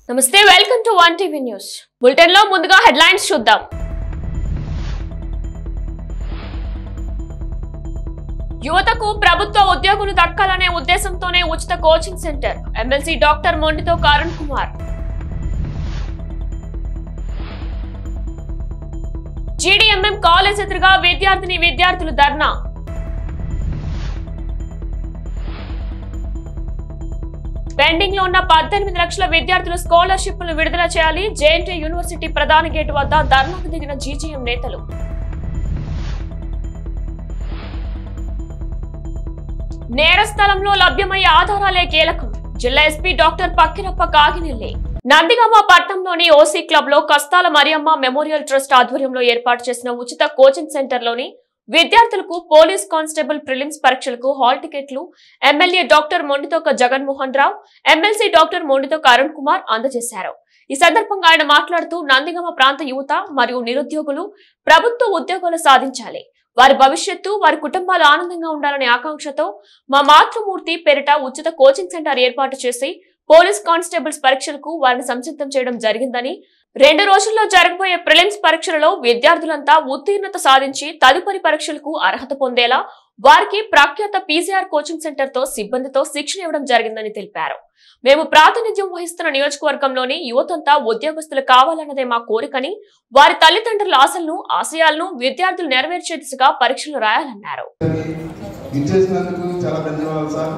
నమస్తే welcome to one TV news bulletin లో ముందుగా హెడ్లైన్స్ చూద్దాం యువతకు ప్రభుత్వ ఉద్యోగులు దక్కాలనే ఉద్దేశంతోనే ఉచిత కోచింగ్ సెంటర్ ఎమ్మెల్సీ డాక్టర్ మొండితో కరుణ్ కుమార్ జీడీఎంఎం కాలేజ్ ఎదురుగా విద్యార్థిని విద్యార్థులు ధర్నా పెండింగ్ లో ఉన్న పద్దెనిమిది లక్షల విద్యార్థుల స్కాలర్షిప్లను విడుదల చేయాలి జేఎన్టీ యూనివర్సిటీ ప్రధాన గేటు వద్ద ధర్నాకు దిగిన జీజీఎం నేతలు నేర స్థలంలో లభ్యమయ్యే ఆధారాలే కీలకం జిల్లా ఎస్పీ డాక్టర్ పక్కిరప్ప కాగినెల్లి నందిగామ పట్టణంలోని ఓసీ క్లబ్ లో కస్తాల మరియమ్మ మెమోరియల్ ట్రస్ట్ ఆధ్వర్యంలో ఏర్పాటు చేసిన ఉచిత కోచింగ్ సెంటర్ లోని విద్యార్థులకు పోలీస్ కానిస్టేబుల్ ప్రిలిమ్స్ పరీక్షలకు హాల్ టికెట్లు MLA doctor Monditoka Jaganmohan Rao MLC doctor Monditoka Arun Kumar అందజేశారు ఈ సందర్భంగా ఆయన మాట్లాడుతూ నందిగమ ప్రాంత యువత మరియు నిరుద్యోగులు ప్రభుత్వ ఉద్యోగాలు సాధించాలి వారి భవిష్యత్తు వారి కుటుంబాలు ఆనందంగా ఉండాలనే ఆకాంక్షతో మా మాతృమూర్తి పేరిట ఉచిత కోచింగ్ సెంటర్ ఏర్పాటు చేసి పోలీస్ కానిస్టేబుల్స్ పరీక్షలకు వారిని సంసిద్ధం చేయడం జరిగిందని రెండు రోజుల్లో జరగబోయే ప్రిలిమ్స్ పరీక్షలలో విద్యార్థులంతా ఉత్తీర్ణత సాధించి తదుపరి పరీక్షలకు అర్హత పొందేలా వారికి ప్రఖ్యాత పీసీఆర్ కోచింగ్ సెంటర్ తో సిబ్బందితో శిక్షణ ఇవ్వడం జరిగిందని తెలిపారు మేము ప్రాతినిధ్యం వహిస్తున్న నియోజకవర్గంలోని యువతంతా ఉద్యోగస్తులు కావాలన్నదే మా కోరికని వారి తల్లిదండ్రుల ఆశలను ఆశయాలను విద్యార్థులు నెరవేర్చే దిశగా పరీక్షలు రాయాలన్నారు ఇచ్చేసినందుకు చాలా ధన్యవాదాలు సార్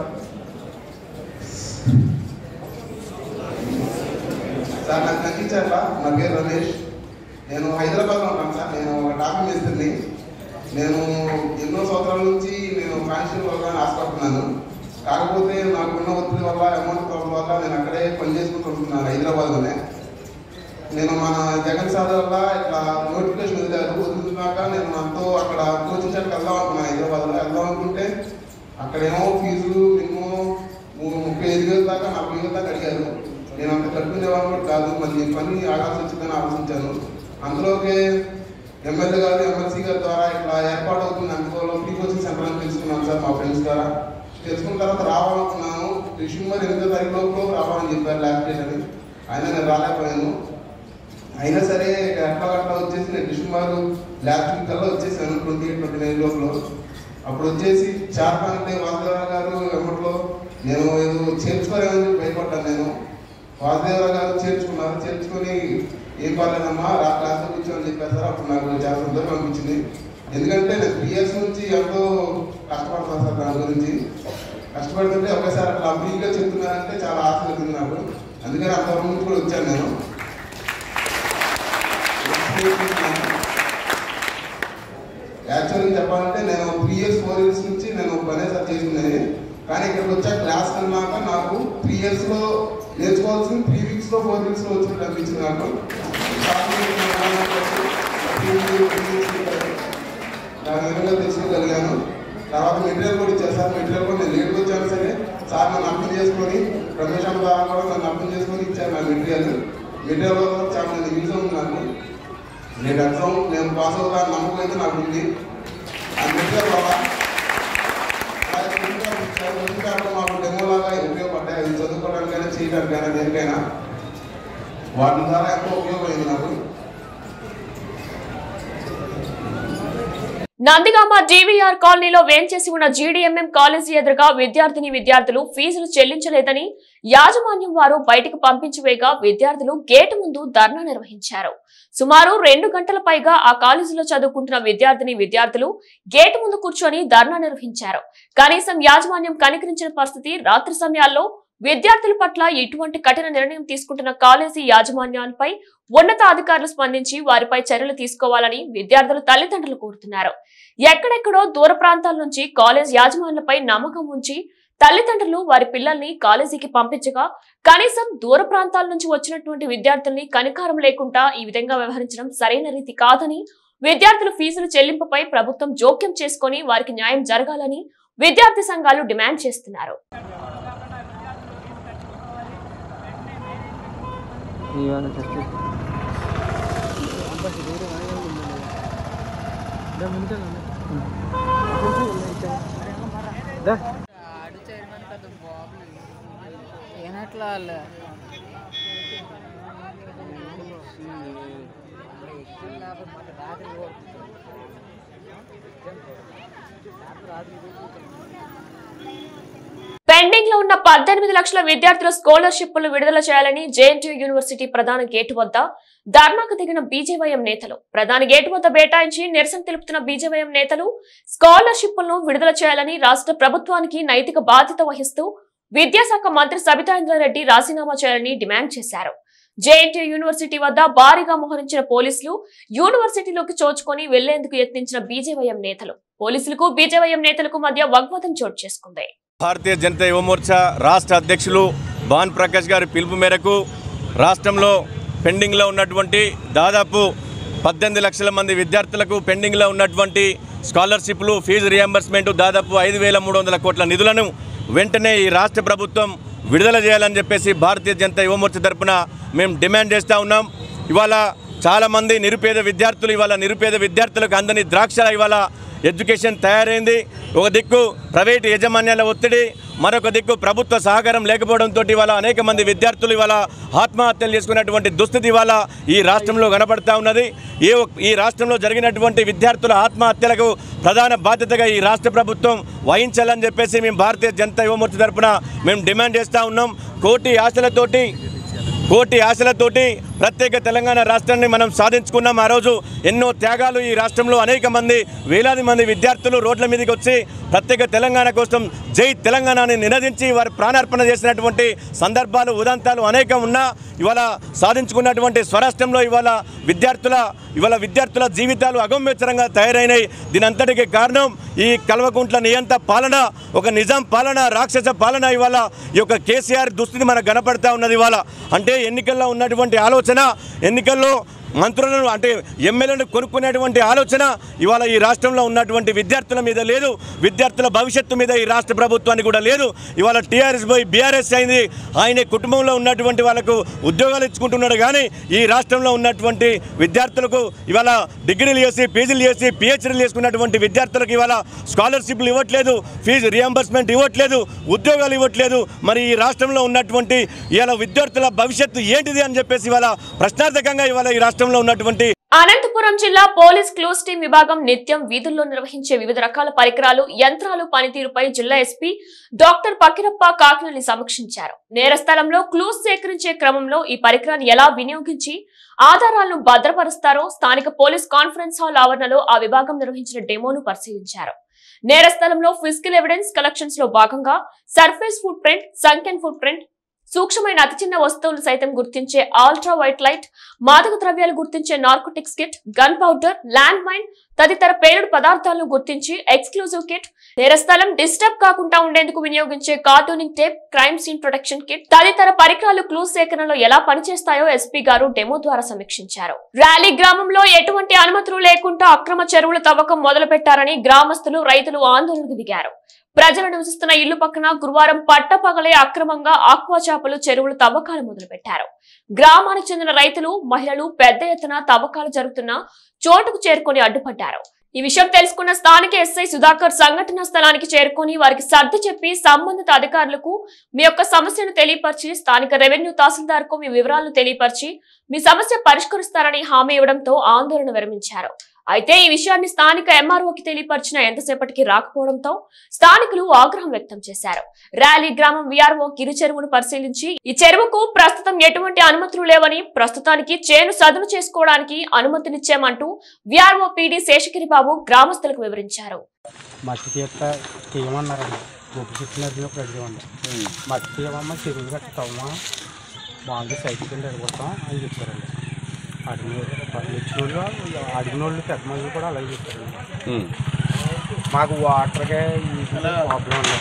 సార్ నాకు తగ్గించారా నా పేరు రమేష్ నేను హైదరాబాద్లో ఉంటాను సార్ నేను ఒక డాక్టర్ మేస్త్రిని నేను ఎన్నో సంవత్సరాల నుంచి నేను ఫైనాన్షియల్ వల్ల ఆశపడుతున్నాను కాకపోతే నాకున్న ఒత్తిడి వల్ల అమౌంట్ ప్రాబ్లం వల్ల నేను అక్కడే పని చేసుకుంటూ ఉంటున్నాను హైదరాబాద్లోనే నేను మన జగన్ సార్ వల్ల ఇట్లా నోటిఫికేషన్ వదిలారు వదులుతున్నాక నేను నాతో అక్కడ కోచింగ్ సెంటర్కి వెళ్దాం అనుకున్నాను హైదరాబాద్లో వెళ్దాం అనుకుంటే అక్కడేమో ఫీజులు మినిమం ము- ముప్పై ఐదు వేలు దాకా నలభై వేలు దాకా అడిగారు నేను అంత కట్టుకునేవాళ్ళు కూడా కాదు మళ్ళీ పని ఆగాల్సి వచ్చిందని ఆలోచించాను అందులోకే ఎమ్మెల్యే గారు ఎమ్మెల్సీ గారి ద్వారా ఇట్లా ఏర్పాటు అవుతుంది అందులో ఫ్రీ కోచింగ్ సెంటర్ అని తెలుసుకున్నాను సార్ మా ఫ్రెండ్స్ ద్వారా తెలుసుకున్న తర్వాత రావాలనుకున్నాను డిసెంబర్ ఎనిమిదో తారీఖు లోపల రావాలని చెప్పారు లాస్ట్ డేట్ అని అయినా నేను రాలేకపోయాను అయినా సరే ఎట్లా గట్లా వచ్చేసి నేను డిసెంబర్ లాస్ట్ వీక్ కల్లా వచ్చేసాను ట్వంటీ ఎయిట్ ట్వంటీ నైన్ లోపల అప్పుడు వచ్చేసి చార్పాంటే వాసుదేవరావు గారు ఎమ్మట్లో నేను ఏదో చేర్చుకోలేదని చెప్పి భయపడ్డాను నేను వాసుదేవరావు గారు చేర్చుకున్నారు చేర్చుకొని ఏం పర్లేదమ్మా రా క్లాస్లో కూర్చోని చెప్పారు సార్ అప్పుడు నాకు చాలా సంతోషం అనిపించింది ఎందుకంటే నేను త్రీ ఇయర్స్ నుంచి ఎంతో కష్టపడతాను సార్ దాని గురించి కష్టపడుతుంటే ఒకసారి అట్లా ఫ్రీగా చెప్తున్నారంటే చాలా ఆశ కలిగింది నాకు అందుకని అంతవరకు నుంచి కూడా వచ్చాను నేను యాక్చువల్గా చెప్పాలంటే నేను త్రీ ఇయర్స్ ఫోర్ ఇయర్స్ నుంచి నేను పనే సార్ చేసిందని కానీ ఇక్కడికి వచ్చా క్లాస్ అన్నాక నాకు త్రీ ఇయర్స్ లో నేర్చుకోవాల్సింది త్రీ వీక్స్ లో ఫోర్ వీక్స్ లో వచ్చినట్టు అనిపించింది నాకు దాని విధంగా తెలుసుకోగలిగాను తర్వాత మెటీరియల్ కూడా ఇచ్చారు సార్ మెటీరియల్ కూడా నేను లేట్గా వచ్చాను సరే సార్ నన్ను అర్థం చేసుకొని రమేష్ అన్న ద్వారా కూడా నన్ను అర్థం చేసుకొని ఇచ్చారు నా మెటీరియల్ మెటీరియల్ కూడా చాలా నేను యూజ్ అవుతుంది నాకు నేను ఎగ్జామ్ నేను పాస్ అవుతాను నమ్మకం అయితే నాకు ఉంది అది మెటీరియల్ వల్ల మాకు డెమో లాగా ఉపయోగపడ్డాయి అది చదువుకోవడానికైనా చేయడానికైనా దేనికైనా వాటి ద్వారా ఎంతో ఉపయోగమైంది నాకు నందిగామ జీవీఆర్ కాలనీలో వేంచేసి ఉన్న జీడీఎంఎం కాలేజీ ఎదురుగా విద్యార్థిని విద్యార్థులు ఫీజులు చెల్లించలేదని యాజమాన్యం వారు బయటకు పంపించివేగా విద్యార్థులు గేటు ముందు ధర్నా నిర్వహించారు సుమారు రెండు గంటల పైగా ఆ కాలేజీలో చదువుకుంటున్న విద్యార్థిని విద్యార్థులు గేటు ముందు కూర్చొని ధర్నా నిర్వహించారు కనీసం యాజమాన్యం కనికరించిన పరిస్థితి రాత్రి సమయాల్లో విద్యార్థుల పట్ల ఎటువంటి కఠిన నిర్ణయం తీసుకుంటున్న కాలేజీ యాజమాన్యాలపై ఉన్నతాధికారులు స్పందించి వారిపై చర్యలు తీసుకోవాలని విద్యార్థుల తల్లిదండ్రులు కోరుతున్నారు ఎక్కడెక్కడో దూర ప్రాంతాల నుంచి కాలేజ్ యాజమాన్యాలపై నమ్మకం ఉంచి తల్లిదండ్రులు వారి పిల్లల్ని కాలేజీకి పంపించగా కనీసం దూర ప్రాంతాల నుంచి వచ్చినటువంటి విద్యార్థుల్ని కనికారం లేకుండా ఈ విధంగా వ్యవహరించడం సరైన రీతి కాదని విద్యార్థుల ఫీజుల చెల్లింపుపై ప్రభుత్వం జోక్యం చేసుకొని వారికి న్యాయం జరగాలని విద్యార్థి సంఘాలు డిమాండ్ చేస్తున్నారు ఇవాళ ఫస్ట్ దా ఆడు చైర్మన్ కదా బాబు ఏనట్లా వాళ్ళు పెండింగ్ లో ఉన్న పద్దెనిమిది లక్షల విద్యార్థుల స్కాలర్షిప్లు విడుదల చేయాలని జేఎన్టీయూ యూనివర్సిటీ ప్రధాన గేటు వద్ద ధర్నాకు దిగిన బీజేవైఎం నేతలు ప్రధాన గేటు వద్ద బేటాయించి నిరసన తెలుపుతున్న బీజేవైఎం నేతలు స్కాలర్షిప్లను విడుదల చేయాలని రాష్ట్ర ప్రభుత్వానికి నైతిక బాధ్యత వహిస్తూ విద్యాశాఖ మంత్రి సబితా ఇంద్రారెడ్డి రాజీనామా చేయాలని డిమాండ్ చేశారు జేఎన్టీయూ యూనివర్సిటీ వద్ద భారీగా మోహరించిన పోలీసులు యూనివర్సిటీలోకి చోచుకొని వెళ్లేందుకు యత్నించిన బీజేవైఎం నేతలు పోలీసులకు బీజేవైఎం నేతలకు మధ్య వాగ్వాదం చోటు చేసుకుంది భారతీయ జనతా యువమోర్చా రాష్ట్ర అధ్యక్షులు భాన్ ప్రకాష్ గారి పిలుపు మేరకు రాష్ట్రంలో పెండింగ్లో ఉన్నటువంటి దాదాపు పద్దెనిమిది లక్షల మంది విద్యార్థులకు పెండింగ్లో ఉన్నటువంటి స్కాలర్షిప్లు ఫీజు రియంబర్స్మెంట్ దాదాపు ఐదు వేల మూడు వందల కోట్ల నిధులను వెంటనే ఈ రాష్ట్ర ప్రభుత్వం విడుదల చేయాలని చెప్పేసి భారతీయ జనతా యువమోర్చా తరపున మేము డిమాండ్ చేస్తూ ఉన్నాం ఇవాళ చాలామంది నిరుపేద విద్యార్థులు ఇవాళ నిరుపేద విద్యార్థులకు అందని ద్రాక్ష ఇవాళ ఎడ్యుకేషన్ తయారైంది ఒక దిక్కు ప్రైవేటు యాజమాన్యాల ఒత్తిడి మరొక దిక్కు ప్రభుత్వ సహకారం లేకపోవడంతో ఇవాళ అనేక మంది విద్యార్థులు ఇవాళ ఆత్మహత్యలు చేసుకున్నటువంటి దుస్థితి ఇవాళ ఈ రాష్ట్రంలో కనపడతా ఉన్నది ఈ ఒక్- ఈ రాష్ట్రంలో జరిగినటువంటి విద్యార్థుల ఆత్మహత్యలకు ప్రధాన బాధ్యతగా ఈ రాష్ట్ర ప్రభుత్వం వహించాలని చెప్పేసి మేము భారతీయ జనతా యువమూర్తి తరపున మేము డిమాండ్ చేస్తూ ఉన్నాం కోటి ఆశలతోటి కోటి ఆశలతోటి ప్రత్యేక తెలంగాణ రాష్ట్రాన్ని మనం సాధించుకున్నాం ఆ రోజు ఎన్నో త్యాగాలు ఈ రాష్ట్రంలో అనేక మంది వేలాది మంది విద్యార్థులు రోడ్ల మీదకి వచ్చి ప్రత్యేక తెలంగాణ కోసం జై తెలంగాణని నినదించి వారి ప్రాణార్పణ చేసినటువంటి సందర్భాలు ఉదంతాలు అనేకం ఉన్నా ఇవాళ సాధించుకున్నటువంటి స్వరాష్ట్రంలో ఇవాళ విద్యార్థుల ఇవాళ విద్యార్థుల జీవితాలు అగమ్యచరంగా తయారైనాయి దీని అంతటికి కారణం ఈ కల్వకుంట్ల నియంత పాలన ఒక నిజాం పాలన రాక్షస పాలన ఇవాళ ఈ యొక్క కేసీఆర్ దుస్థితి మనకు కనపడతా ఉన్నది ఇవాళ అంటే ఎన్నికల్లో ఉన్నటువంటి ఆలోచన ఎన్నికల్లో మంత్రులను అంటే ఎమ్మెల్యేలను కొనుక్కునేటువంటి ఆలోచన ఇవాళ ఈ రాష్ట్రంలో ఉన్నటువంటి విద్యార్థుల మీద లేదు విద్యార్థుల భవిష్యత్తు మీద ఈ రాష్ట్ర ప్రభుత్వానికి కూడా లేదు ఇవాళ టీఆర్ఎస్ పోయి బీఆర్ఎస్ అయింది ఆయన కుటుంబంలో ఉన్నటువంటి వాళ్ళకు ఉద్యోగాలు ఇచ్చుకుంటున్నాడు కానీ ఈ రాష్ట్రంలో ఉన్నటువంటి విద్యార్థులకు ఇవాళ డిగ్రీలు చేసి పీజీలు చేసి పిహెచ్డీలు చేసుకున్నటువంటి విద్యార్థులకు ఇవాళ స్కాలర్షిప్లు ఇవ్వట్లేదు ఫీజు రియంబర్స్మెంట్ ఇవ్వట్లేదు ఉద్యోగాలు ఇవ్వట్లేదు మరి ఈ రాష్ట్రంలో ఉన్నటువంటి ఇవాళ విద్యార్థుల భవిష్యత్తు ఏంటిది అని చెప్పేసి ఇవాళ ప్రశ్నార్థకంగా ఇవాళ ఈ రాష్ట్రంలో ఉన్నటువంటి అనంతపురం జిల్లా పోలీస్ క్లూస్ టీం విభాగం నిత్యం వీధుల్లో నిర్వహించే వివిధ రకాల పరికరాలు యంత్రాలు పనితీరుపై జిల్లా ఎస్పీ డాక్టర్ పకిరప్ప కాకినల్ని సమీక్షించారు నేర స్థలంలో క్లూస్ సేకరించే క్రమంలో ఈ పరికరాన్ని ఎలా వినియోగించి ఆధారాలను భద్రపరుస్తారో స్థానిక పోలీస్ కాన్ఫరెన్స్ హాల్ ఆవరణలో ఆ విభాగం నిర్వహించిన డెమోను పరిశీలించారు నేర స్థలంలో ఫిజికల్ ఎవిడెన్స్ కలెక్షన్స్ లో భాగంగా సర్ఫేస్ ఫుట్ ప్రింట్ సంఖ్యన్ ఫుట్ ప్రింట్ సూక్ష్మమైన అతి చిన్న వస్తువులు సైతం గుర్తించే ఆల్ట్రా వైట్ లైట్ మాదక ద్రవ్యాలు గుర్తించే narcotics kit gunpowder landmine తదితర పేలుడు పదార్థాలను గుర్తించి ఎక్స్క్లూజివ్ కిట్ నేరస్థలం డిస్టర్బ్ కాకుండా ఉండేందుకు వినియోగించే cordoning tape crime scene protection kit తదితర పరికరాలు క్లూ సేకరణలో ఎలా పనిచేస్తాయో ఎస్పీ గారు డెమో ద్వారా సమీక్షించారు ర్యాలీ గ్రామంలో ఎటువంటి అనుమతులు లేకుండా అక్రమ చెరువుల తవ్వకం మొదలు పెట్టారని గ్రామస్తులు రైతులు ఆందోళనకు దిగారు ప్రజలు నివసిస్తున్న ఇల్లు పక్కన గురువారం పట్టపగలే అక్రమంగా ఆక్వా చేపలు చెరువులు తవ్వకాలు మొదలుపెట్టారు గ్రామానికి చెందిన రైతులు మహిళలు పెద్ద ఎత్తున తవ్వకాలు జరుగుతున్న చోటుకు చేరుకొని అడ్డుపడ్డారు ఈ విషయం తెలుసుకున్న స్థానిక ఎస్ఐ సుధాకర్ సంఘటనా స్థలానికి చేరుకొని వారికి సర్ది చెప్పి సంబంధిత అధికారులకు మీ యొక్క సమస్యను తెలియపరిచి స్థానిక రెవెన్యూ తహసీల్దార్ కు మీ వివరాలను తెలియపరిచి మీ సమస్య పరిష్కరిస్తారని హామీ ఇవ్వడంతో ఆందోళన విరమించారు అయితే ఈ విషయాన్ని స్థానిక ఎంఆర్ఓకి తెలియపరిచిన ఎంతసేపటికి రాకపోవడంతో స్థానికులు ఆగ్రహం వ్యక్తం చేశారు ర్యాలీ గ్రామం విఆర్ఓ గిరి చెరువును పరిశీలించి ఈ చెరువుకు ప్రస్తుతం ఎటువంటి అనుమతులు లేవని ప్రస్తుతానికి చేను సదును చేసుకోవడానికి అనుమతినిచ్చామంటూ విఆర్ఓ పీడీ శేషగిరి బాబు గ్రామస్తులకు వివరించారు మట్టి తీత తీయమన్నారండి గొప్ప చెట్లు నరికినప్పుడు అడిగామండి మట్టి తీయమమ్మా చెరువులు కట్టుతామా బాగుంది సైకిల్ కింద ఎడగొడతాం అని చెప్పారండి అడిగిన వచ్చిన వాళ్ళు అడిగిన వాళ్ళు పెద్ద మంది కూడా అలాగే చెప్పారండి మాకు వాటర్కే ఈ ప్రాబ్లం ఉంది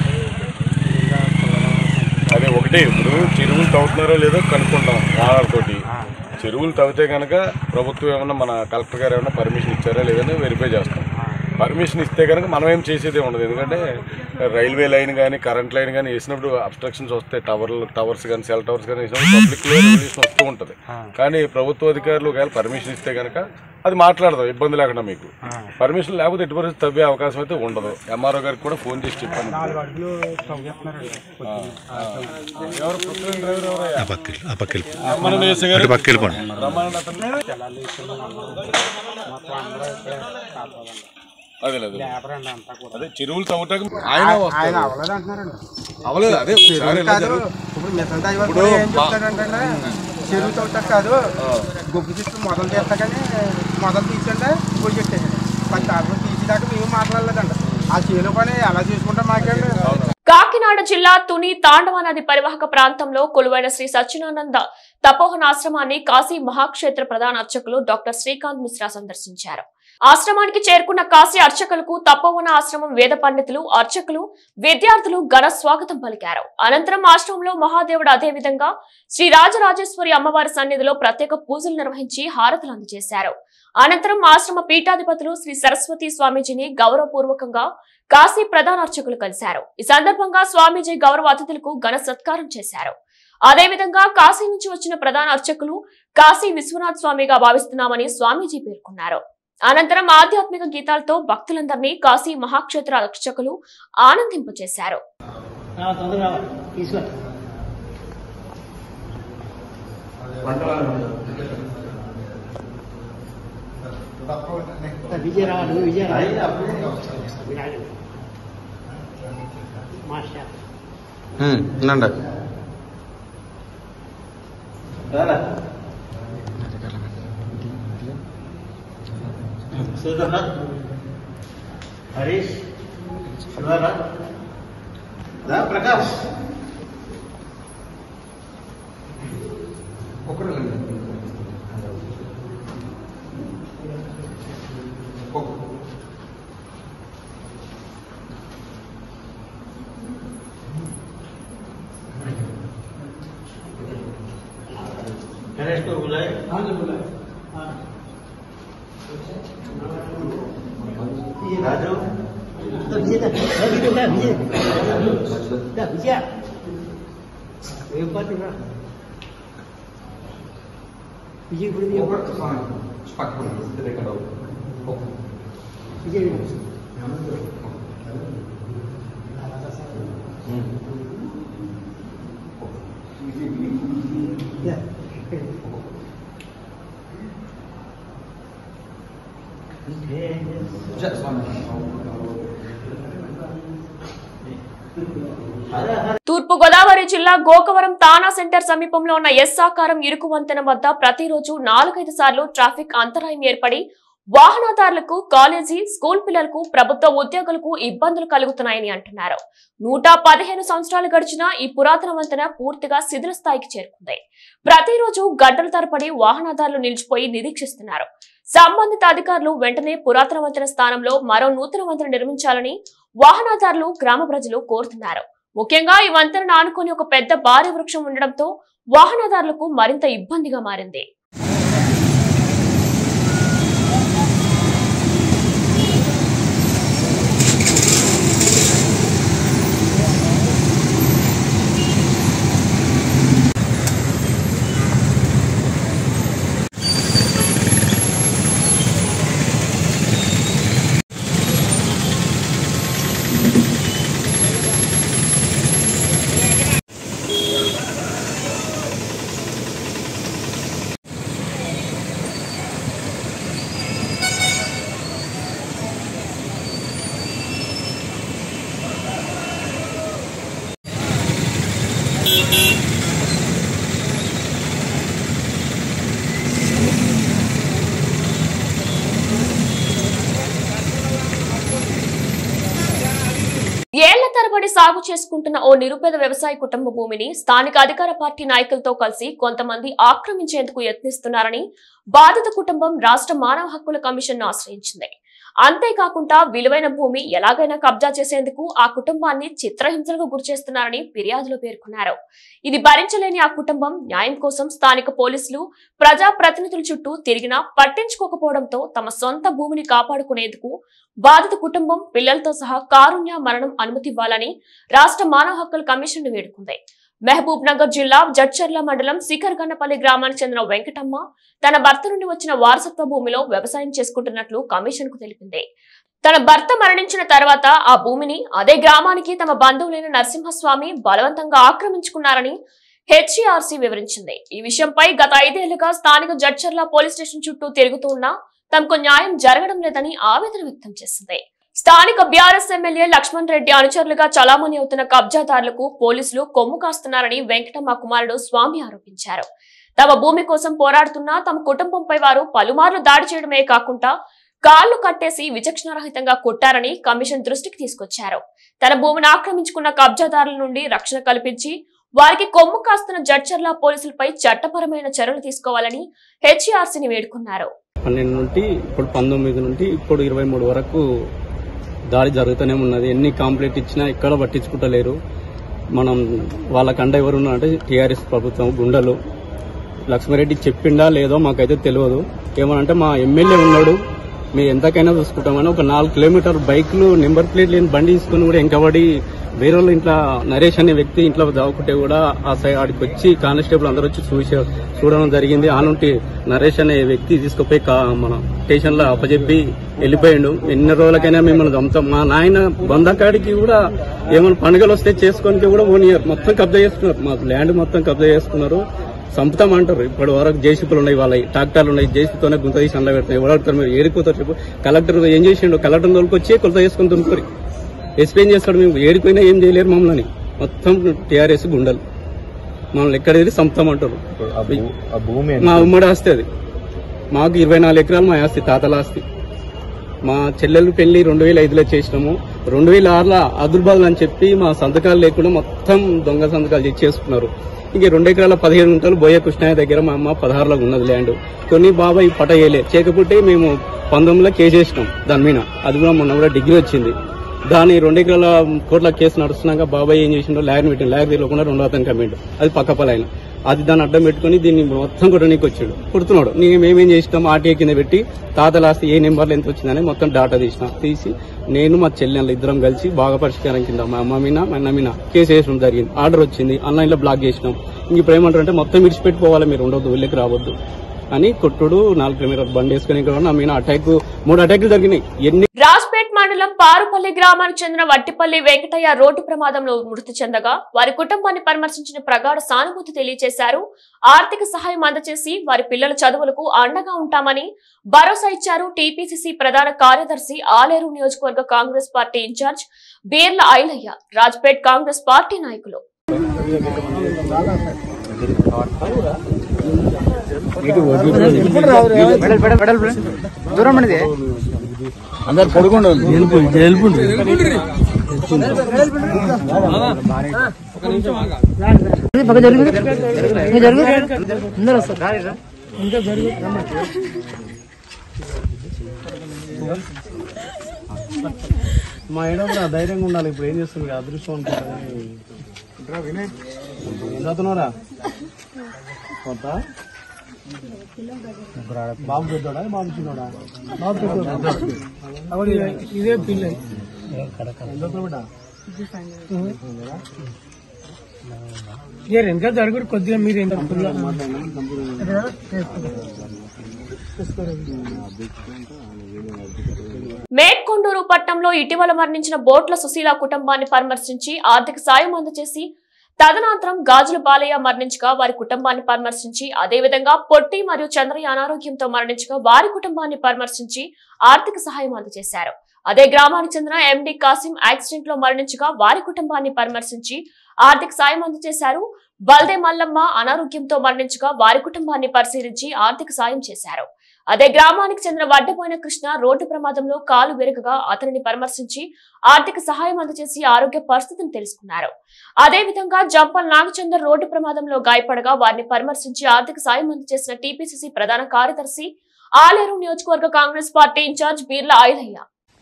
ఇంకా పిల్లలు- అదే ఒకటి ఇప్పుడు చెరువులు తవ్వుతున్నారో లేదో కనుక్కుంటాం ఆధార్తోటి చెరువులు తవ్వితే కనుక ప్రభుత్వం ఏమన్నా మన కలెక్టర్ గారు ఏమన్నా పర్మిషన్ ఇచ్చారా లేదని వెరిఫై చేస్తాం పర్మిషన్ ఇస్తే కనుక మనం ఏం చేసేదే ఉండదు ఎందుకంటే రైల్వే లైన్ కానీ కరెంట్ లైన్ కానీ వేసినప్పుడు అబ్స్ట్రక్షన్స్ వస్తాయి టవర్ టవర్స్ కానీ సెల్ టవర్స్ కానీ వేసినప్పుడు పబ్లిక్ రెవల్యూషన్ వస్తూ ఉంటుంది కానీ ప్రభుత్వ అధికారులు ఒకవేళ పర్మిషన్ ఇస్తే కనుక అది మాట్లాడదాం ఇబ్బంది లేకుండా మీకు ఆ. పర్మిషన్ లేకపోతే ఎటు పరిస్థితి తవ్వే అవకాశం అయితే ఉండదు ఎంఆర్ఓ గారికి కూడా ఫోన్ చేసి చెప్పాను నాలుగు అడుగులు తవ్వేస్తున్నారండి ఎవరు పుట్టిన డ్రైవర్ ఎవరయ్యా? ఆ పక్కకి ఆ పక్కకి వెళ్ళిపో. రమ్మనండి ఏసీ గారు. అటు పక్కకి వెళ్ళిపోండి రమ్మనండి అతన్ని. జలాలు వేసుకుని అందరూ మొత్తం అందరూ ఇక్కడే కాపాడండి అదే లేదు లేబర్ అండి అంతా కూడా అదే చెరువులు తవ్వటానికి ఆయన ఆయన వస్తారు అవ్వలేదు అంటున్నారండి అవలేదు అదే ఒకసారి ఇలా కాదు జరుగు- ఇప్పుడు మిగతా దైవం ఇప్పుడు కూడా ఏం మా- చెప్తాడంటే చెరువు తవ్వుతా కాదు గొప్ప చెట్లు మొదలు చేస్తా కానీ మొదలు తీసండి పోయి చెప్పేసాడు పది తాళ్ళు తీసేదాకా మేము మాట్లాడలేదండి ఆ చేను పని ఎలా చేసుకుంటాం మాకండి కాకినాడ జిల్లా తుని తాండవ నది పరివాహక ప్రాంతంలో కొలువైన శ్రీ సచ్చిదానంద తపోవన ఆశ్రమాన్ని కాశీ మహాక్షేత్ర ప్రధాన అర్చకులు డాక్టర్ శ్రీకాంత్ మిశ్రా సందర్శించారు ఆశ్రమానికి చేరుకున్న కాశీ అర్చకులకు తపోవన ఆశ్రమం వేద పండితులు అర్చకులు విద్యార్థులు ఘన స్వాగతం పలికారు అనంతరం ఆశ్రమంలో మహాదేవుడు అదేవిధంగా శ్రీ రాజరాజేశ్వరి అమ్మవారి సన్నిధిలో ప్రత్యేక పూజలు నిర్వహించి హారతులు అందజేశారు అనంతరం ఆశ్రమ పీఠాధిపతులు శ్రీ సరస్వతి స్వామీజీని గౌరవపూర్వకంగా కాశీ ప్రధాన అర్చకులు కలిశారు ఈ సందర్భంగా స్వామీజీ గౌరవ అతిథులకు ఘన సత్కారం చేశారు అదేవిధంగా కాశీ నుంచి వచ్చిన ప్రధాన అర్చకులు కాశీ విశ్వనాథ్ స్వామిగా భావిస్తున్నామని స్వామీజీ పేర్కొన్నారు అనంతరం ఆధ్యాత్మిక గీతాలతో భక్తులందరినీ కాశీ మహాక్షేత్ర అర్చకులు ఆనందింపచేశారు విజయరాడు విజయరాడు మాస్టర్ నండి సుధర్ణ హరీష్ సుధారా ప్రకాష్ गणेश को बुलाए हाँ जी बुलाए राजू तो विजय था विजय तो क्या विजय क्या विजय एक बात ना विजय बोल दिया विजय क्या తూర్పు గోదావరి జిల్లా గోకవరం తానా సెంటర్ సమీపంలో ఉన్న ఎస్ ఆకారం ఇరుకు వంతెన వద్ద ప్రతిరోజు నాలుగైదు సార్లు ట్రాఫిక్ అంతరాయం ఏర్పడి వాహనదారులకు కాలేజీ స్కూల్ పిల్లలకు ప్రభుత్వ ఉద్యోగులకు ఇబ్బందులు కలుగుతున్నాయని అంటున్నారు నూట పదిహేను సంవత్సరాలు గడిచినా ఈ పురాతన వంతెన పూర్తిగా శిథిల స్థాయికి చేరుకుంది ప్రతిరోజు గంటల తరబడి వాహనదారులు నిలిచిపోయి నిరీక్షిస్తున్నారు సంబంధిత అధికారులు వెంటనే పురాతన వంతెన స్థానంలో మరో నూతన వంతెన నిర్మించాలని వాహనదారులు గ్రామ ప్రజలు కోరుతున్నారు ముఖ్యంగా ఈ వంతెనను ఆనుకొని ఒక పెద్ద భారీ వృక్షం ఉండడంతో వాహనదారులకు మరింత ఇబ్బందిగా మారింది ఏళ్ల తరబడి సాగు చేసుకుంటున్న ఓ నిరుపేద వ్యవసాయ కుటుంబ భూమిని స్థానిక అధికార పార్టీ నాయకులతో కలిసి కొంతమంది ఆక్రమించేందుకు యత్నిస్తున్నారని బాధిత కుటుంబం రాష్ట్ర మానవ హక్కుల కమిషన్ ఆశ్రయించింది అంతేకాకుండా విలువైన భూమి ఎలాగైనా కబ్జా చేసేందుకు ఆ కుటుంబాన్ని చిత్రహింసలకు గురిచేస్తున్నారని ఫిర్యాదులో పేర్కొన్నారు ఇది భరించలేని ఆ కుటుంబం న్యాయం కోసం స్థానిక పోలీసులు ప్రజా ప్రతినిధుల చుట్టూ తిరిగినా పట్టించుకోకపోవడంతో తమ సొంత భూమిని కాపాడుకునేందుకు బాధిత కుటుంబం పిల్లలతో సహా కారుణ్య మరణం అనుమతి ఇవ్వాలని రాష్ట్ర మానవ హక్కుల కమిషన్ వేడుకుంది మహబూబ్ నగర్ జిల్లా జడ్చర్ల మండలం శిఖర్గన్నపల్లి గ్రామానికి చెందిన వెంకటమ్మ తన భర్త నుండి వచ్చిన వారసత్వ భూమిలో వ్యవసాయం చేసుకుంటున్నట్లు కమిషన్ కు తెలిపింది తన భర్త మరణించిన తర్వాత ఆ భూమిని అదే గ్రామానికి తమ బంధువులైన నరసింహస్వామి బలవంతంగా ఆక్రమించుకున్నారని హెచ్ఈఆర్సీ వివరించింది ఈ విషయంపై గత ఐదేళ్లుగా స్థానిక జడ్చర్ల పోలీస్ స్టేషన్ చుట్టూ తిరుగుతూ ఉన్నా తమకు న్యాయం జరగడం లేదని ఆవేదన వ్యక్తం చేసింది స్థానిక బీఆర్ఎస్ ఎమ్మెల్యే లక్ష్మణ్ రెడ్డి అనుచరులుగా చలామణి అవుతున్న కబ్జాదారులకు పోలీసులు కొమ్ము కాస్తున్నారని వెంకటమ్మ కుమారుడు స్వామి ఆరోపించారు తమ భూమి కోసం పోరాడుతున్న తమ కుటుంబంపై వారు పలుమార్లు దాడి చేయడమే కాకుండా కాళ్లు కట్టేసి విచక్షణారహితంగా కొట్టారని కమిషన్ దృష్టికి తీసుకొచ్చారు తన భూమిని ఆక్రమించుకున్న కబ్జాదారుల నుండి రక్షణ కల్పించి వారికి కొమ్ము కాస్తున్న జడ్చర్ల పోలీసులపై చట్టపరమైన చర్యలు తీసుకోవాలని హెచ్ఆర్సీని వేడుకున్నారు పన్నెండు నుండి ఇప్పుడు పంతొమ్మిది నుండి ఇప్పుడు ఇరవై మూడు వరకు దాడి జరుగుతూనే ఉన్నది ఎన్ని కంప్లైంట్ ఇచ్చినా ఎక్కడ పట్టించుకుంటలేరు మనం వాళ్ళకండ ఎవరున్నా అంటే టీఆర్ఎస్ ప్రభుత్వం గుండెలు లక్ష్మారెడ్డి చెప్పిండా లేదో మాకైతే తెలియదు ఏమనంటే మా ఎమ్మెల్యే ఉన్నాడు మేము ఎంతకైనా చూసుకుంటామని ఒక నాలుగు కిలోమీటర్ బైక్లు నెంబర్ ప్లేట్ లేని బండి తీసుకుని కూడా వెంకబడి వేరే వాళ్ళ ఇంట్లో నరేష్ అనే వ్యక్తి ఇంట్లో దాక్కుంటే కూడా ఆ సైడ్ ఆడికి వచ్చి కానిస్టేబుల్ అందరూ వచ్చి చూసే చూడడం జరిగింది ఆ నుండి నరేష్ అనే వ్యక్తి తీసుకుపోయి కా- మన స్టేషన్ లో అప్పచెప్పి వెళ్ళిపోయిండు ఎన్ని రోజులకైనా మిమ్మల్ని చంపుతాం మా నాయన బంధకాడికి కూడా ఏమైనా పండుగలు వస్తే చేసుకోనికి కూడా పోనీయరు మొత్తం కబ్జా చేసుకున్నారు మా ల్యాండ్ మొత్తం కబ్జా చేసుకున్నారు చంపుతామంటారు ఇప్పటి వరకు జేసీపీలు ఉన్నాయి వాళ్ళ ట్రాక్టర్లు ఉన్నాయి జేసీతోనే గుంత తీసి అందులో పెడుతున్నాయి ఎవరు అడుగుతారు మీరు ఏడిపోతారు చెప్పు కలెక్టర్ ఏం చేసిండు కలెక్టర్ తోలుకొచ్చి కొలత చేసుకుని దునుకోరి ఎస్పీ ఏం చేస్తాడు మేము ఏడిపోయినా ఏం చేయలేరు మమ్మల్ని మొత్తం టీఆర్ఎస్ గుండెలు మమ్మల్ని ఎక్కడ ఎదిరి చంపుతామంటారు మా ఉమ్మడి ఆస్తి అది మాకు ఇరవై నాలుగు ఎకరాలు మా ఆస్తి తాతల ఆస్తి మా చెల్లెలు పెళ్లి రెండు వేల ఐదులో చేసినాము రెండు వేల ఆరులో అదుర్బాదులు అని చెప్పి మా సంతకాలు లేకుండా మొత్తం దొంగ సంతకాలు చేసి చేసుకున్నారు ఇంక రెండు ఎకరాల పదిహేడు గుంటలు బోయ కృష్ణయ్య దగ్గర మా అమ్మ పదహారులో ఉన్నది ల్యాండ్ కొన్ని బాబాయ్ పట వేయలే చేయకపోతే మేము పంతొమ్మిదిలో కేసు వేసినాం దాని మీద అది కూడా మొన్న కూడా డిగ్రీ వచ్చింది దాని రెండు ఎకరాల కోట్ల కేసు నడుస్తున్నాక బాబాయ్ ఏం చేసిండో లాయర్ పెట్టిండు లాయర్ తెలియకుండా రెండో అతను కమ్మిండు అది పక్క పలాయన అది దాన్ని అడ్డం పెట్టుకుని దీన్ని మొత్తం కూడా నీకు వచ్చాడు కుడుతున్నాడు నీకు మేమేం చేసినాం ఆర్టీఏ కింద పెట్టి తాతల ఆస్తి ఏ నెంబర్లు ఎంత వచ్చిందని మొత్తం డాటా తీసిన తీసి నేను మా చెల్లెళ్ళు ఇద్దరం కలిసి బాగా పరిష్కారం కింద మా అమ్మ మీద మా అన్న మీద కేసు వేసడం జరిగింది ఆర్డర్ వచ్చింది ఆన్లైన్ లో బ్లాక్ చేసినాం ఇంక ఇప్పుడు ఏమంటారు అంటే మొత్తం విడిచిపెట్టుకోవాలి మీరు ఉండొద్దు వెళ్ళకి రావద్దు అని కొట్టుడు నాలుగు కిలోమీటర్ బండి వేసుకుని ఇక్కడ నా మీద అటాక్ మూడు అటాక్లు జరిగినాయి ఎన్ని రాజ్పేట్ మండలం పారుపల్లి గ్రామానికి చెందిన వట్టిపల్లి వెంకటయ్య రోడ్డు ప్రమాదంలో మృతి చెందగా వారి కుటుంబాన్ని పరామర్శించిన ప్రగాఢ సానుభూతి తెలియజేశారు ఆర్థిక సహాయం అందజేసి వారి పిల్లల చదువులకు అండగా ఉంటామని భరోసా ఇచ్చారు టీపీసీసీ ప్రధాన కార్యదర్శి ఆలేరు నియోజకవర్గ Congress party incharge Birla Ailaiah Rajpet Congress party నాయకులు మా ఏడో ధైర్యంగా ఉండాలి ఇప్పుడు ఏం చేస్తుంది అదృష్టం అనుకుంటుంది ఏం చదువుతున్నారా కొత్త బాబు పెద్దోడా బాబు చిన్నోడా బాబు పెద్దోడా అవును, ఇదే పిల్ల ఎంత బిడ్డ వెనక జరుగుడు కొద్దిగా మీరు మేట్కొండూరు పట్టణంలో ఇటీవల మరణించిన బోట్ల సుశీల కుటుంబాన్ని పరామర్శించి ఆర్థిక సాయం అందజేసి తదనంతరం గాజుల బాలయ్య మరణించగా వారి కుటుంబాన్ని పరామర్శించి అదేవిధంగా పొట్టి మరియు చంద్రయ్య అనారోగ్యంతో మరణించగా వారి కుటుంబాన్ని పరామర్శించి ఆర్థిక సహాయం అందజేశారు అదే గ్రామానికి చెందిన ఎండి కాసిం యాక్సిడెంట్ లో మరణించగా వారి కుటుంబాన్ని పరామర్శించి ఆర్థిక సాయం అందజేశారు బల్దే మల్లమ్మ అనారోగ్యంతో మరణించగా వారి కుటుంబాన్ని పరిశీలించి ఆర్థిక సాయం చేశారు అదే గ్రామానికి చెందిన వడ్డపోయిన కృష్ణ రోడ్డు ప్రమాదంలో కాలు విరగగా అతనిని పరామర్శించి ఆర్థిక సహాయం అందజేసి ఆరోగ్య పరిస్థితిని తెలుసుకున్నారు అదే విధంగా జంపల్ నాగచందర్ రోడ్డు ప్రమాదంలో గాయపడగా వారిని పరామర్శించి ఆర్థిక సాయం అందజేసిన టీపీసీసీ ప్రధాన కార్యదర్శి ఆలేరు నియోజకవర్గ Congress party incharge Birla Ailaiah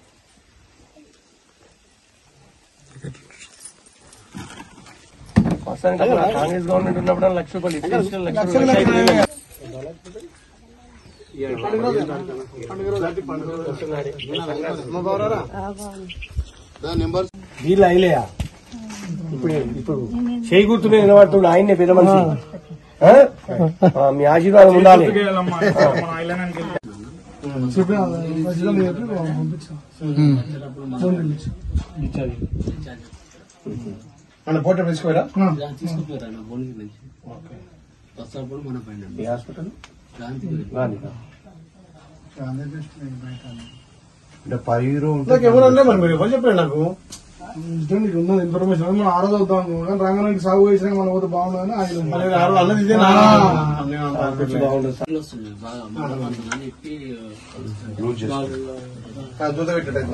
Congress government ఉన్నప్పుడు లక్ష రూపాయలు ఇచ్చి లక్ష రూపాయలు వీళ్ళు అయిలేయా ఇప్పుడు ఇప్పుడు చేయి గుర్తునే నిలబడుతుండు ఆయన్నే పెద్ద మనిషి ఆ? ఆ, మీ ఆశీర్వాదం ఉండాలి మన ఫోటో తీసుకోరా ఏ హాస్పిటల్ గాంధీ అంటే పైరు నాకు ఎవరన్నా మరి మీరు ఎవరు చెప్పారు నాకు ఇష్టం నీకు ఉన్నది ఇన్ఫర్మేషన్ మనం ఆ రోజు వద్దాం అనుకున్నాం కానీ రంగానికి సాగు చేసినాక మనం పోతే బాగుండదని ఆయన ఆ రోజు అన్నది ఇదే నా దూత పెట్టడం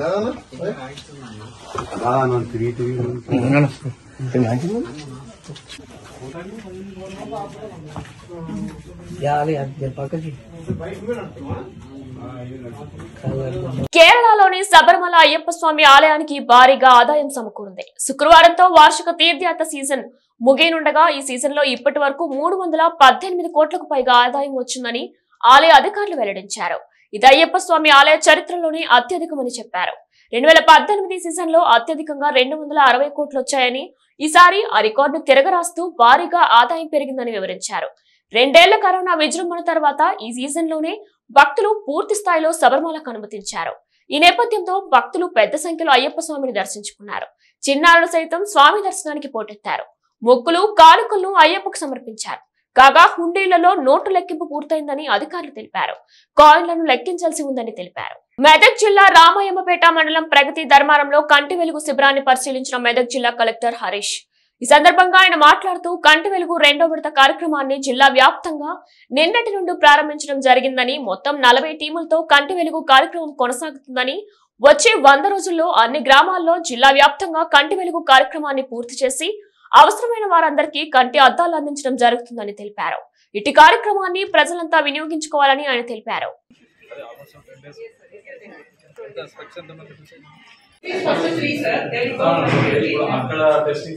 కేరళలోని శబరిమల అయ్యప్ప స్వామి ఆలయానికి భారీగా ఆదాయం సమకూరింది శుక్రవారంతో వార్షిక తీర్థయాత్ర సీజన్ ముగియనుండగా ఈ సీజన్ లో ఇప్పటి వరకు మూడు వందల పద్దెనిమిది కోట్లకు పైగా ఆదాయం వచ్చిందని ఆలయ అధికారులు వెల్లడించారు ఇది అయ్యప్ప స్వామి ఆలయ చరిత్రలోనే అత్యధికమని చెప్పారు రెండు వేల పద్దెనిమిది సీజన్ లో అత్యధికంగా రెండు వందల అరవై కోట్లు వచ్చాయని ఈసారి ఆ రికార్డు తిరగరాస్తూ భారీగా ఆదాయం పెరిగిందని వివరించారు రెండేళ్ల కరోనా విజృంభణ తర్వాత ఈ సీజన్ లోనే భక్తులు పూర్తి స్థాయిలో శబరిమలకు అనుమతించారు ఈ నేపథ్యంతో భక్తులు పెద్ద సంఖ్యలో అయ్యప్ప స్వామిని దర్శించుకున్నారు చిన్నారులు సైతం స్వామి దర్శనానికి పోటెత్తారు మొక్కులు కానుకలను అయ్యప్పకు సమర్పించారు కాగా హుండీలలో నోటు లెక్కింపు పూర్తయిందని అధికారులు తెలిపారు కాయిన్లను లెక్కించాల్సి ఉందని తెలిపారు మెదక్ జిల్లా రామయ్యమ్మపేట మండలం ప్రగతి ధర్మారంలో కంటి వెలుగు శిబిరాన్ని పరిశీలించిన మెదక్ జిల్లా కలెక్టర్ హరీష్ ఈ సందర్భంగా ఆయన మాట్లాడుతూ కంటి వెలుగు రెండో విడత కార్యక్రమాన్ని జిల్లా వ్యాప్తంగా నిన్నటి నుండి ప్రారంభించడం జరిగిందని మొత్తం నలభై టీములతో కంటి వెలుగు కార్యక్రమం కొనసాగుతుందని వచ్చే వంద రోజుల్లో అన్ని గ్రామాల్లో జిల్లా వ్యాప్తంగా కంటి వెలుగు కార్యక్రమాన్ని పూర్తి చేసి అవసరమైన వారందరికీ కంటి అద్దాలు అందించడం జరుగుతుందని తెలిపారు ఇటు కార్యక్రమాన్ని ప్రజలంతా వినియోగించుకోవాలని ఆయన తెలిపారు అక్కడ టెస్టింగ్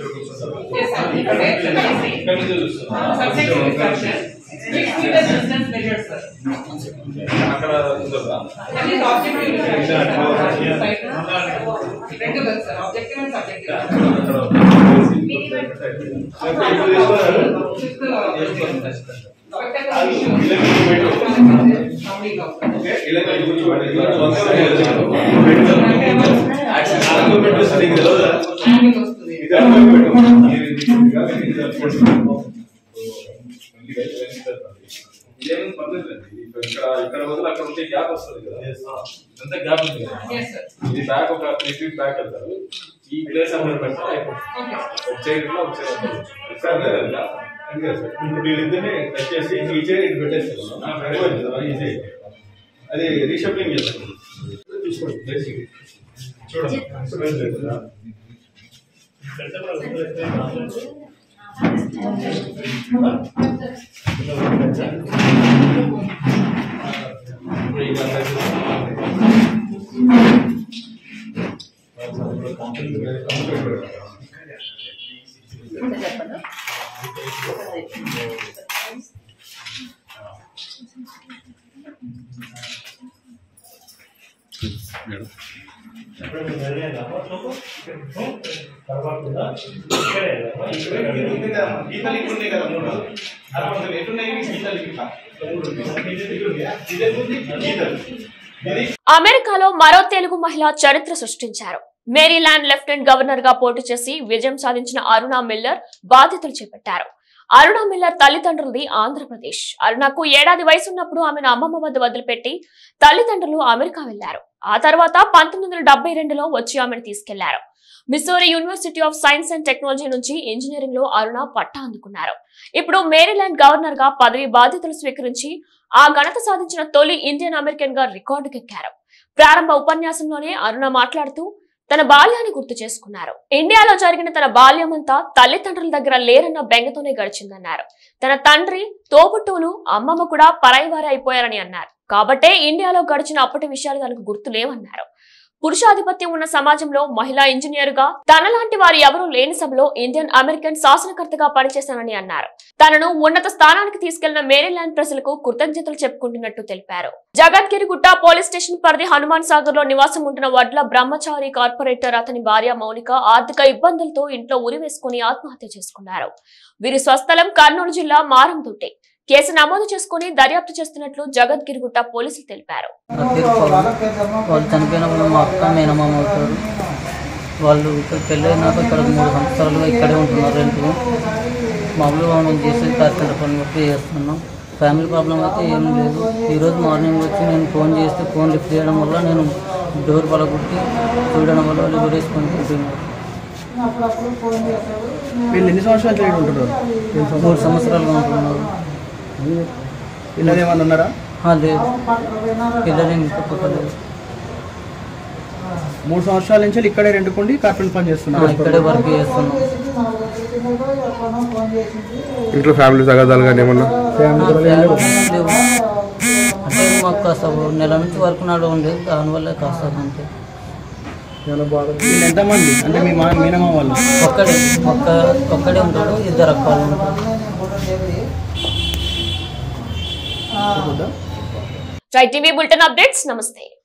అక్కడ ఇదేం పర్లేదు ఇక్కడ ఇక్కడ వదిలి అక్కడ ఉంటే గ్యాప్ వస్తుంది కదా ఎంత గ్యాప్ ఉంది కదా ఇది బ్యాక్ ఒక త్రీ ఫీట్ బ్యాక్ వెళ్తారు ఈ ప్లేస్ అక్కడ పెడతారు అయిపోతుంది ఒక చైర్ ఇట్లా ఒక చైర్ అక్కడ సార్ లేదా అందుకే సార్ ఇప్పుడు వీళ్ళిద్దరిని టచ్ చేసి ఈ చైర్ ఇటు పెట్టేస్తారు ఈజీ అది రీషఫ్లింగ్ చేస్తాం తీసుకోండి బేసిక్ చూడండి అమెరికాలో మరో తెలుగు మహిళ చరిత్ర సృష్టించారు మేరీల్యాండ్ లెఫ్టినెంట్ గవర్నర్ గా పోటీ చేసి విజయం సాధించిన అరుణా మిల్లర్ బాధ్యతలు చేపట్టారు అరుణా మిల్లర్ తల్లిదండ్రులది ఆంధ్రప్రదేశ్ అరుణకు ఏడాది వయసున్నప్పుడు ఆమెను అమ్మమ్మ వద్ద వదిలిపెట్టి తల్లిదండ్రులు అమెరికా వెళ్లారు ఆ తర్వాత పంతొమ్మిది వందల డెబ్బై రెండులో వచ్చి ఆమెను తీసుకెళ్లారు Missouri university of science and technology నుంచి ఇంజనీరింగ్ లో అరుణ పట్టా అందుకున్నారు ఇప్పుడు మేరీల్యాండ్ గవర్నర్ గా పదవి బాధ్యతలు స్వీకరించి ఆ ఘనత సాధించిన తొలి ఇండియన్ అమెరికన్ గా రికార్డుకెక్కారు ప్రారంభ ఉపన్యాసంలోనే అరుణ మాట్లాడుతూ తన బాల్యాన్ని గుర్తు చేసుకున్నారు ఇండియాలో జరిగిన తన బాల్యమంతా తల్లిదండ్రుల దగ్గర లేరన్న బెంగతోనే గడిచిందన్నారు తన తండ్రి తోబుట్టువులు అమ్మమ్మ కూడా పరాయివారే అయిపోయారని అన్నారు కాబట్టే ఇండియాలో గడిచిన అప్పటి విషయాలు తనకు గుర్తు లేవన్నారు పురుషాధిపత్యం ఉన్న సమాజంలో మహిళా ఇంజనీర్ గా తనలాంటి వారు ఎవరూ లేని సభలో ఇండియన్ అమెరికన్ శాసనకర్తగా పనిచేశానని అన్నారు తనను ఉన్నత స్థానానికి తీసుకెళ్లిన మేరీల్యాండ్ ప్రజలకు కృతజ్ఞతలు చెప్పుకుంటున్నట్టు తెలిపారు జగద్గిరిగుట్ట పోలీస్ స్టేషన్ పరిధి హనుమాన్ సాగర్ లో నివాసం ఉంటున్న వడ్ల బ్రహ్మచారి కార్పొరేటర్ అతని భార్య మౌనిక ఆర్థిక ఇబ్బందులతో ఇంట్లో ఉరివేసుకుని ఆత్మహత్య చేసుకున్నారు వీరి స్వస్థలం కర్నూలు జిల్లా మారందుట్టే కేసు నమోదు చేసుకుని దర్యాప్తు చేస్తున్నట్లు జగద్గిరిగుట్ట పోలీసులు తెలిపారు నా పేరు పవన్ వాళ్ళు చనిపోయినప్పుడు మా అక్క మేనమామ అవుతారు వాళ్ళు ఇక్కడ పెళ్ళైనాక ఇక్కడ మూడు సంవత్సరాలుగా ఇక్కడే ఉంటున్నారు రెంట్కు మామూలుగా మేము చేసే కార్పెంటర్ పని బట్టి చేస్తున్నాం ఫ్యామిలీ ప్రాబ్లం అయితే ఏం లేదు ఈరోజు మార్నింగ్ వచ్చి నేను ఫోన్ చేస్తే ఫోన్ లిఫ్ట్ చేయడం వల్ల నేను డోర్ పలగొట్టి చూడడం వల్ల వాళ్ళు గురేసుకొని తింటున్నారు వీళ్ళు ఎన్ని సంవత్సరాలు ఇక్కడ ఉంటున్నారు మూడు సంవత్సరాలుగా ఉంటున్నారు పిల్లలు ఏమన్నా ఉన్నారా ఆ, లేదు పిల్లలు ఇంకా పుట్టలేదు మూడు సంవత్సరాల నుంచి ఇక్కడే రెండుకుండి కార్పెంట్ పని ఆ, చేస్తున్నారు ఇక్కడే వర్క్ చేస్తున్నాం ఇంట్లో ఫ్యామిలీ తగాదాలు కానీ ఏమన్నా లేవు. అంటే మాకు కాస్త నెల నుంచి వర్క్ నాడు ఉండేది దానివల్ల కాస్త అంతే వీళ్ళు ఎంతమంది అంటే మీ మా మీనమా వాళ్ళు ఒక్కడే ఒక్క ఒక్కడే ఉంటాడు ఇద్దరు అక్కలు ఉంటారు రైట్ టీవీ బులెటిన్ అప్డేట్స్ నమస్తే